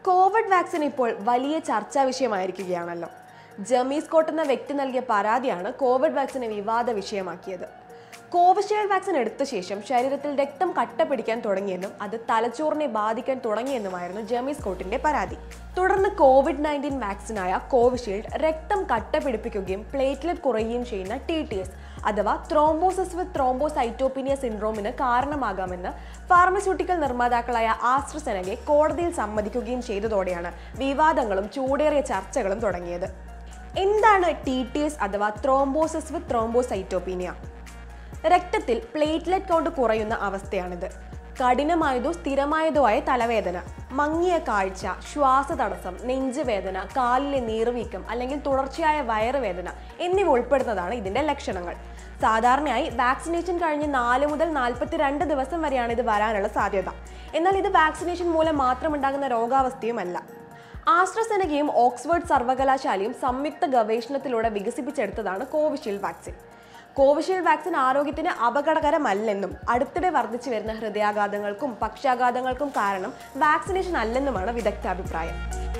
Covid vaccine ഇപ്പോൾ വലിയ ചർച്ചാ വിഷയമായിരിക്കുകയാണല്ലോ ജമീസ് കോട്ട് എന്ന വ്യക്തി നൽകിയ പരാതിയാണ് കോവിഡ് വാക്സിനെ വിവാദ വിഷയമാക്കിയത് കോവിഷീൽഡ് വാക്സിൻ എടുത്ത ശേഷം ശരീരത്തിൽ രക്തം കട്ട പിടിക്കാൻ തുടങ്ങിയെന്നും അത് തലച്ചോറിനെ ബാധിക്കാൻ തുടങ്ങിയെന്നുമായിരുന്നു ജമീസ് കോട്ടിന്റെ പരാതി തുടർന്ന് കോവിഡ് നയൻറ്റീൻ വാക്സിനായ കോവിഷീൽഡ് രക്തം കട്ട പിടിപ്പിക്കുകയും പ്ലേറ്റ്ലെറ്റ് കുറയുകയും ചെയ്യുന്ന ടി ടി എസ് അഥവാ ത്രോംബോസിസ് വിത്ത് ത്രോംബോസൈറ്റോപിനിയ സിൻഡ്രോമിന് കാരണമാകാമെന്ന് ഫാർമസ്യൂട്ടിക്കൽ നിർമ്മാതാക്കളായ ആസ്ട്രസെനകെ കോടതിയിൽ സമ്മതിക്കുകയും ചെയ്തതോടെയാണ് വിവാദങ്ങളും ചൂടേറിയ ചർച്ചകളും തുടങ്ങിയത് എന്താണ് ടി ടി എസ് അഥവാ ത്രോംബോസിസ് വിത്ത് ത്രോംബോസൈറ്റോപീനിയ രക്തത്തിൽ പ്ലേറ്റ്ലെറ്റ് കൗണ്ട് കുറയുന്ന അവസ്ഥയാണിത് കഠിനമായതോ സ്ഥിരമായതോ ആയ തലവേദന മങ്ങിയ കാഴ്ച ശ്വാസതടസ്സം നെഞ്ചുവേദന കാലിലെ നീർവീക്കം അല്ലെങ്കിൽ തുടർച്ചയായ വയറുവേദന എന്നിവ ഉൾപ്പെടുന്നതാണ് ഇതിന്റെ ലക്ഷണങ്ങൾ സാധാരണയായി വാക്സിനേഷൻ കഴിഞ്ഞ് നാല് മുതൽ നാൽപ്പത്തിരണ്ട് ദിവസം വരെയാണ് ഇത് വരാനുള്ള സാധ്യത എന്നാൽ ഇത് വാക്സിനേഷൻ മൂലം മാത്രമുണ്ടാകുന്ന രോഗാവസ്ഥയുമല്ല ആസ്ട്രസെനകയും ഓക്സ്ഫോർഡ് സർവകലാശാലയും സംയുക്ത ഗവേഷണത്തിലൂടെ വികസിപ്പിച്ചെടുത്തതാണ് കോവിഷീൽഡ് വാക്സിൻ കോവിഷീൽഡ് വാക്സിൻ ആരോഗ്യത്തിന് അപകടകരമല്ലെന്നും അടുത്തിടെ വർദ്ധിച്ചു വരുന്ന ഹൃദയാഘാതങ്ങൾക്കും പക്ഷാഘാതങ്ങൾക്കും കാരണം വാക്സിനേഷൻ അല്ലെന്നുമാണ് വിദഗ്ധ അഭിപ്രായം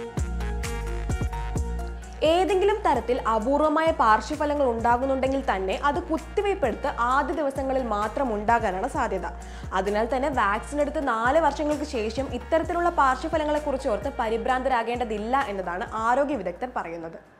ഏതെങ്കിലും തരത്തിൽ അപൂർവമായ പാർശ്വഫലങ്ങൾ ഉണ്ടാകുന്നുണ്ടെങ്കിൽ തന്നെ അത് കുത്തിവയ്പ്പെടുത്ത് ആദ്യ ദിവസങ്ങളിൽ മാത്രം ഉണ്ടാകാനാണ് സാധ്യത അതിനാൽ തന്നെ വാക്സിൻ എടുത്ത് നാല് വർഷങ്ങൾക്ക് ശേഷം ഇത്തരത്തിലുള്ള പാർശ്വഫലങ്ങളെക്കുറിച്ച് ഓർത്ത് പരിഭ്രാന്തരാകേണ്ടതില്ല എന്നതാണ് ആരോഗ്യ വിദഗ്ധർ പറയുന്നത്